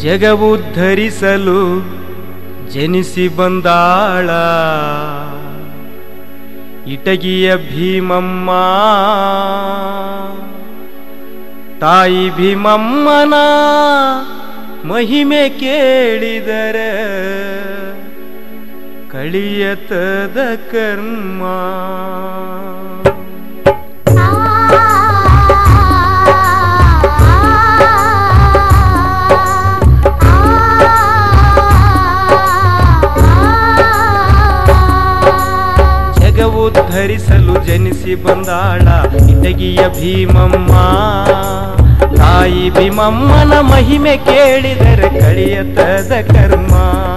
ಜಗವುದ್ಧರಿಸಲು ಜನಿಸಿ ಬಂದಾಳ ಇಟಗಿಯ ಭೀಮಮ್ಮ ತಾಯಿ ಭೀಮಮ್ಮನ ಮಹಿಮೆ ಕೇಳಿದರೆ ಕಳಿಯತದ ಕರ್ಮ ಜಗವುದ್ಧರಿಸಲು ಜನಿಸಿ ಬಂದಾಳ ಇಟಗಿಯ ಭೀಮಮ್ಮ ತಾಯಿ ಭೀಮಮ್ಮನ ಮಹಿಮೆ ಕೇಳಿದರೆ ಕಳಿಯತದ ಕರ್ಮ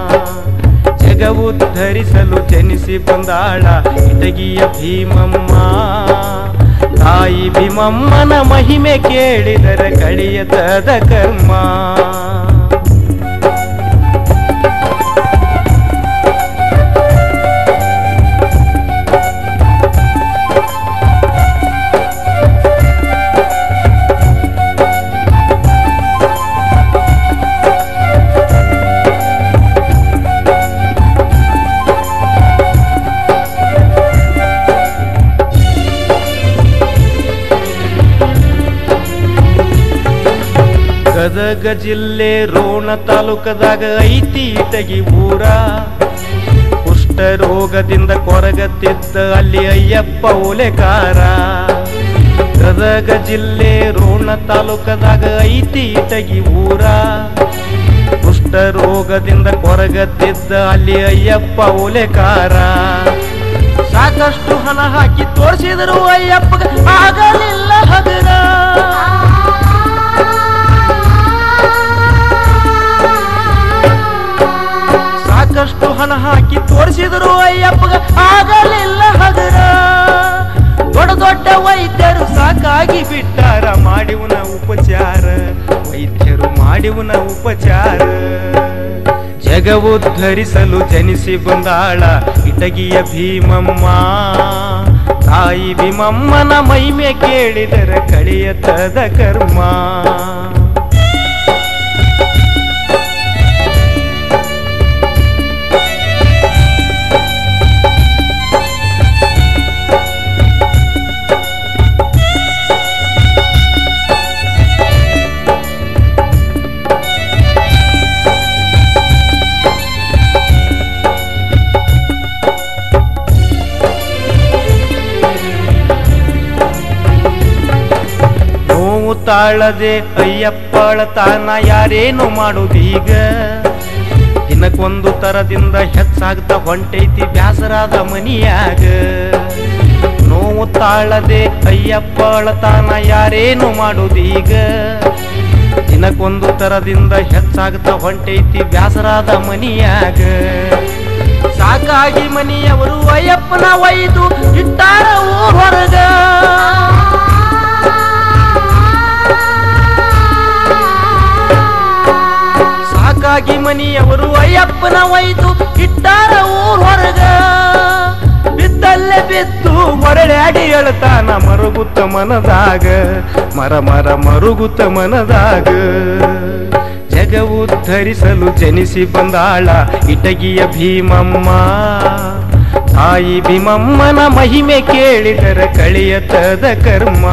ಜಗವುದ್ಧರಿಸಲು ಜನಿಸಿ ಬಂದಾಳ ಇಟಗಿಯ ಭೀಮಮ್ಮ ತಾಯಿ ಭೀಮಮ್ಮನ ಮಹಿಮೆ ಕೇಳಿದರೆ ಕಳಿಯತದ ಕರ್ಮ ಗದಗ ಜಿಲ್ಲೆ ರೋಣ ತಾಲೂಕದಾಗ ಐತಿ ಇಟಗಿ ಊರ ಕುಷ್ಠ ರೋಗದಿಂದ ಕೊರಗತ್ತಿದ್ದ ಅಲ್ಲಿ ಅಯ್ಯಪ್ಪ ಓಲೆಕಾರ ಗದಗ ಜಿಲ್ಲೆ ರೋಣ ತಾಲೂಕದಾಗ ಐತಿ ಇಟಗಿ ಊರ ಕುಷ್ಠ ರೋಗದಿಂದ ಕೊರಗತ್ತಿದ್ದ ಅಲ್ಲಿ ಅಯ್ಯಪ್ಪ ಓಲೆಕಾರ ಸಾಕಷ್ಟು ಹಣ ಹಾಕಿ ತೋರಿಸಿದರು ಅಯ್ಯಪ್ಪಗ ಆಗಲಿಲ್ಲ ಹಗರ ಸಾಕಷ್ಟು ಹಣ ಹಾಕಿ ತೋರಿಸಿದರು ಅಯ್ಯಪ್ಪಗ ಆಗಲಿಲ್ಲ ಹಗರ ದೊಡ್ಡ ದೊಡ್ಡ ವೈದ್ಯರು ಸಾಕಾಗಿ ಬಿಟ್ಟಾರ ಮಾಡಿವನ ಉಪಚಾರ ವೈದ್ಯರು ಮಾಡಿವನ ಉಪಚಾರ ಜಗವುದ್ಧರಿಸಲು ಜನಿಸಿ ಬಂದಾಳ ಇಟಗಿಯ ಭೀಮಮ್ಮ ತಾಯಿ ಭೀಮಮ್ಮನ ಮಹಿಮೆ ಕೇಳಿದರೆ ಕಳಿಯತದ ಕರ್ಮ ನೋವು ತಾಳದೆ ಅಯ್ಯಪ್ಪಳ ತಾನ ಯಾರೇನು ಮಾಡುದೀಗ ದಿನಕ್ಕೊಂದು ತರದಿಂದ ಹೆಚ್ಚಾಗ್ತಾ ಹೊಂಟೈತಿ ಬ್ಯಾಸರಾದ ಮನಿಯಾಗ ನೋವು ತಾಳದೆ ಅಯ್ಯಪ್ಪಳ ತಾನ ಯಾರೇನು ಮಾಡುದೀಗ ದಿನಕ್ಕೊಂದು ತರದಿಂದ ಹೆಚ್ಚಾಗ್ತಾ ಹೊಂಟೈತಿ ಬ್ಯಾಸರಾದ ಮನಿಯಾಗ ಸಾಕಾಗಿ ಮನಿಯವರು ಅಯ್ಯಪ್ಪನ ಒಯ್ದು ಇಟ್ಟಾರ ಊರ್ ಹೊರಗ ಸಾಕಾಗಿ ಮನಿಯವರು ಅಯ್ಯಪ್ಪನ ಒಯ್ದು ಇಟ್ಟಾರ ಊರ್ ಹೊರಗ ಬಿದ್ದಲ್ಲೇ ಬಿದ್ದು ಹೊರಳ್ಯಾಡಿ ಹೇಳ್ತಾನ ಮರುಗುತ್ತ ಮನದಾಗ ಮರ ಮರ ಮರುಗುತ್ತ ಮನದಾಗ ಜಗವುದ್ಧರಿಸಲು ಜನಿಸಿ ಬಂದಾಳ ಇಟಗಿಯ ಭೀಮಮ್ಮ ತಾಯಿ ಭೀಮಮ್ಮನ ಮಹಿಮೆ ಕೇಳಿದರೆ ಕಳಿಯತದ ಕರ್ಮ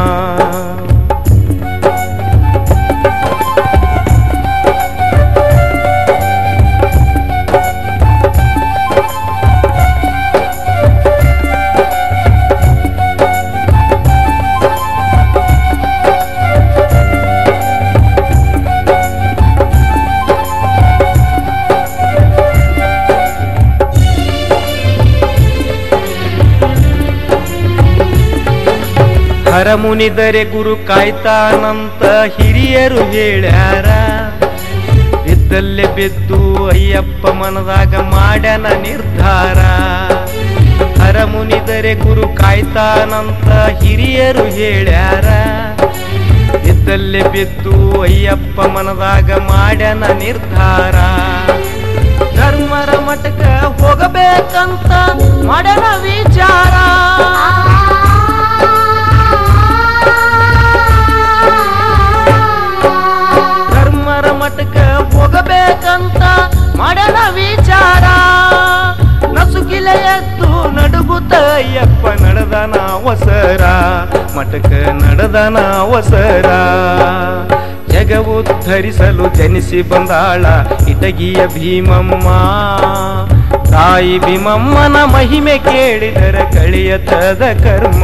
ಹರಮುನಿದರೆ ಗುರು ಕಾಯ್ತಾನಂತ ಹಿರಿಯರು ಹೇಳ್ಯಾರ ಬಿದ್ದಲ್ಲೇ ಬಿದ್ದು ಅಯ್ಯಪ್ಪ ಮನದಾಗ ಮಾಡ್ಯಾನ ನಿರ್ಧಾರ ಹರಮುನಿದರೆ ಗುರು ಕಾಯ್ತಾನಂತ ಹಿರಿಯರು ಹೇಳ್ಯಾರ ಬಿದ್ದಲ್ಲೇ ಬಿದ್ದು ಅಯ್ಯಪ್ಪ ಮನದಾಗ ಮಾಡ್ಯಾನ ನಿರ್ಧಾರ ಧರ್ಮರ ಮಠಕ ಹೋಗಬೇಕಂತ ಮಾಡ್ಯಾನ ವಿಚಾರ ಧರ್ಮರ ಮಠಕ ಹೋಗಬೇಕಂತ ಅಂತ ಮಾಡಣ ವಿಚಾರ ನಸುಕಿಲೆ ಎದ್ದು ನಡುಗುತ್ತ ಅಯ್ಯಪ್ಪ ನಡೆದನ ಅವಸರ ಮಠಕ ನಡೆದನ ಅವಸರ ಜಗವು ಧರಿಸಲು ಜನಿಸಿ ಬಂದಾಳ ಇಟಗಿಯ ಭೀಮಮ್ಮ ತಾಯಿ ಭೀಮಮ್ಮನ ಮಹಿಮೆ ಕೇಳಿದರೆ ಕಳಿಯತದ ಕರ್ಮ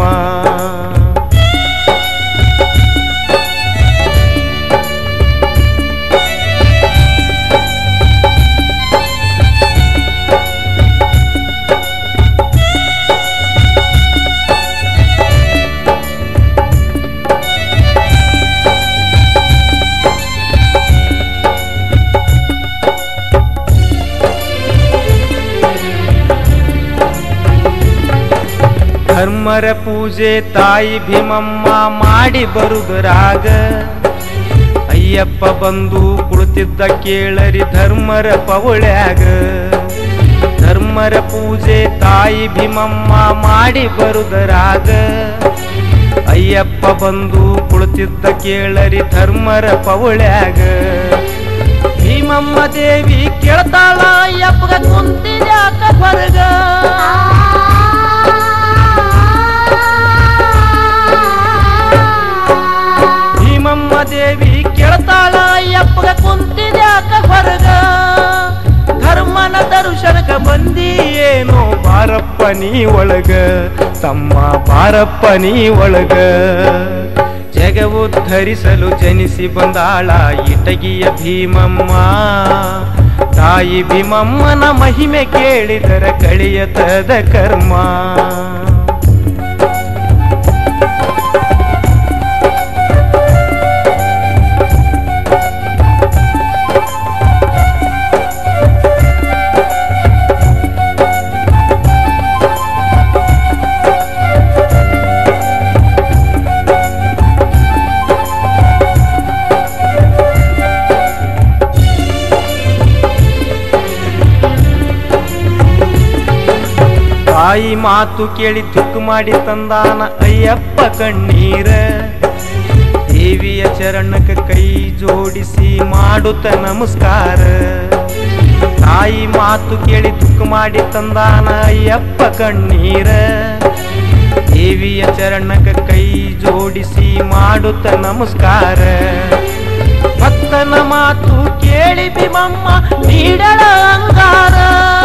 ಧರ್ಮರ ಪೂಜೆ ತಾಯಿ ಭೀಮಮ್ಮ ಮಾಡಿ ಬರುದರಾಗ ಅಯ್ಯಪ್ಪ ಬಂದು ಕುಳಿತಿದ್ದ ಕೇಳರಿ ಧರ್ಮರ ಪವಳ್ಯಾಗ ಧರ್ಮರ ಪೂಜೆ ತಾಯಿ ಭೀಮಮ್ಮ ಮಾಡಿ ಬರುದರಾಗ ಅಯ್ಯಪ್ಪ ಬಂದು ಕುಳಿತಿದ್ದ ಕೇಳರಿ ಧರ್ಮರ ಪವಳ್ಯಾಗ ಭೀಮಮ್ಮ ದೇವಿ ಕೇಳ್ತಾಳ ಅಯ್ಯಪ್ಪಗ ಕುಂತಿದ್ಯಾಕ ಹೊರಗ ಭೀಮಮ್ಮ ದೇವಿ ಕೇಳ್ತಾಳ ಅಯ್ಯಪ್ಪಗ ಕುಂತಿದ್ಯಾಕ ಹೊರಗ ಧರ್ಮನ ದರ್ಶನಕ ಬಂದಿ ಏನೋ ಬಾರಪ್ಪ ನೀ ಒಳಗ ತಮ್ಮ ಬಾರಪ್ಪ ನೀ ಒಳಗ ಜಗವು ಧರಿಸಲು ಜನಿಸಿ ಬಂದಾಳ ಇಟಗಿಯ ಭೀಮಮ್ಮ ತಾಯಿ ಭೀಮಮ್ಮನ ಮಹಿಮೆ ಕೇಳಿದರ ಕಳಿಯತದ ಕರ್ಮ ತಾಯಿ ಮಾತು ಕೇಳಿ ತುಕ್ಕು ಮಾಡಿ ತಂದಾನ ಅಯ್ಯಪ್ಪ ಕಣ್ಣೀರ ದೇವಿಯ ಚರಣಕ್ಕೆ ಕೈ ಜೋಡಿಸಿ ಮಾಡುತ್ತ ನಮಸ್ಕಾರ ತಾಯಿ ಮಾತು ಕೇಳಿ ತುಕ್ಕು ಮಾಡಿ ತಂದಾನ ಅಯ್ಯಪ್ಪ ಕಣ್ಣೀರ ದೇವಿಯ ಚರಣಕ್ಕೆ ಕೈ ಜೋಡಿಸಿ ಮಾಡುತ್ತ ನಮಸ್ಕಾರ ಭಕ್ತನ ಮಾತು ಕೇಳಿ ಭೀಮಮ್ಮ ನೀಡಳ ಅಂಗಾರ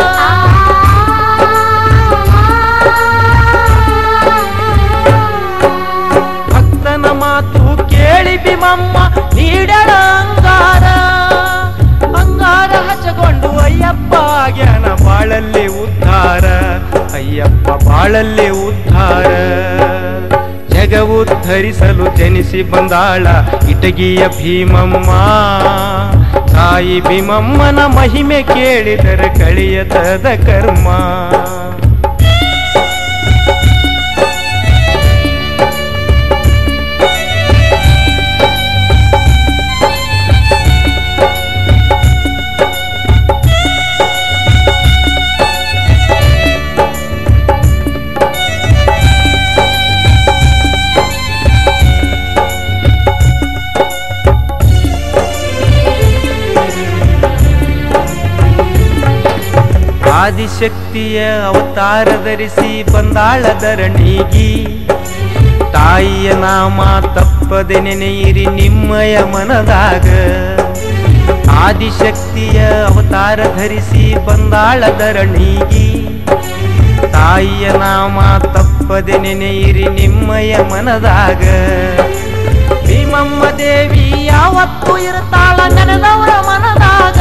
ಭಕ್ತನ ಮಾತು ಕೇಳಿ ಭೀಮಮ್ಮ ನೀಡಳ ಅಂಗಾರ ಅಂಗಾರ ಹಚ್ಚಕೊಂಡು ಅಯ್ಯಪ್ಪ ಜ್ಞಾನ ಬಾಳಲ್ಲಿ ಉದ್ಧಾರ ಅಯ್ಯಪ್ಪ ಬಾಳಲ್ಲಿ ಉದ್ಧಾರ ಜಗವು ಧರಿಸಲು ಜನಿಸಿ ಬಂದಾಳ ಇಟಗಿಯ ಭೀಮಮ್ಮ ತಾಯಿ ಭೀಮಮ್ಮನ ಮಹಿಮೆ ಕೇಳಿದರೆ ಕಳಿಯತದ ಕರ್ಮ ಆದಿಶಕ್ತಿಯ ಅವತಾರ ಧರಿಸಿ ಬಂದಾಳ ಧರಣಿಗಿ ತಾಯಿಯ ನಾಮ ತಪ್ಪದೆ ನೆನೆಯಿರಿ ನಿಮ್ಮಯ ಮನದಾಗ ಆದಿಶಕ್ತಿಯ ಅವತಾರ ಧರಿಸಿ ಬಂದಾಳ ಧರಣಿಗಿ ತಾಯಿಯ ನಾಮ ತಪ್ಪದೆ ನೆನೆಯಿರಿ ನಿಮ್ಮಯ ಮನದಾಗ ಭೀಮಮ್ಮ ದೇವಿ ಯಾವತ್ತೂ ಇರ್ತಾಳ ನೆನೆದವರ ಮನದಾಗ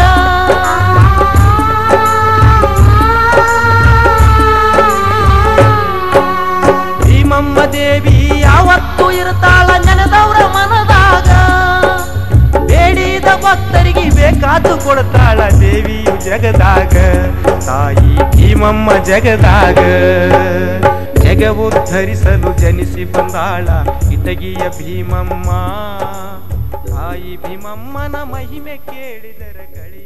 ಭೀಮಮ್ಮ ದೇವಿ ಯಾವತ್ತೂ ಇರ್ತಾಳ ನೆನೆದವರ ಮನದಾಗ ಬೇಡಿದ ಭಕ್ತರಿಗೆ ಬೇಕಾದ್ದು ಕೊಡ್ತಾಳ ದೇವಿಯು ಜಗದಾಗ ತಾಯಿ ಭೀಮಮ್ಮ ಜಗದಾಗ ಜಗವು ಧರಿಸಲು ಜನಿಸಿ ಬಂದಾಳ ಇಟಗಿಯ ಭೀಮಮ್ಮ ತಾಯಿ ಭೀಮಮ್ಮನ ಮಹಿಮೆ ಕೇಳಿದರೆ ಕಳಿ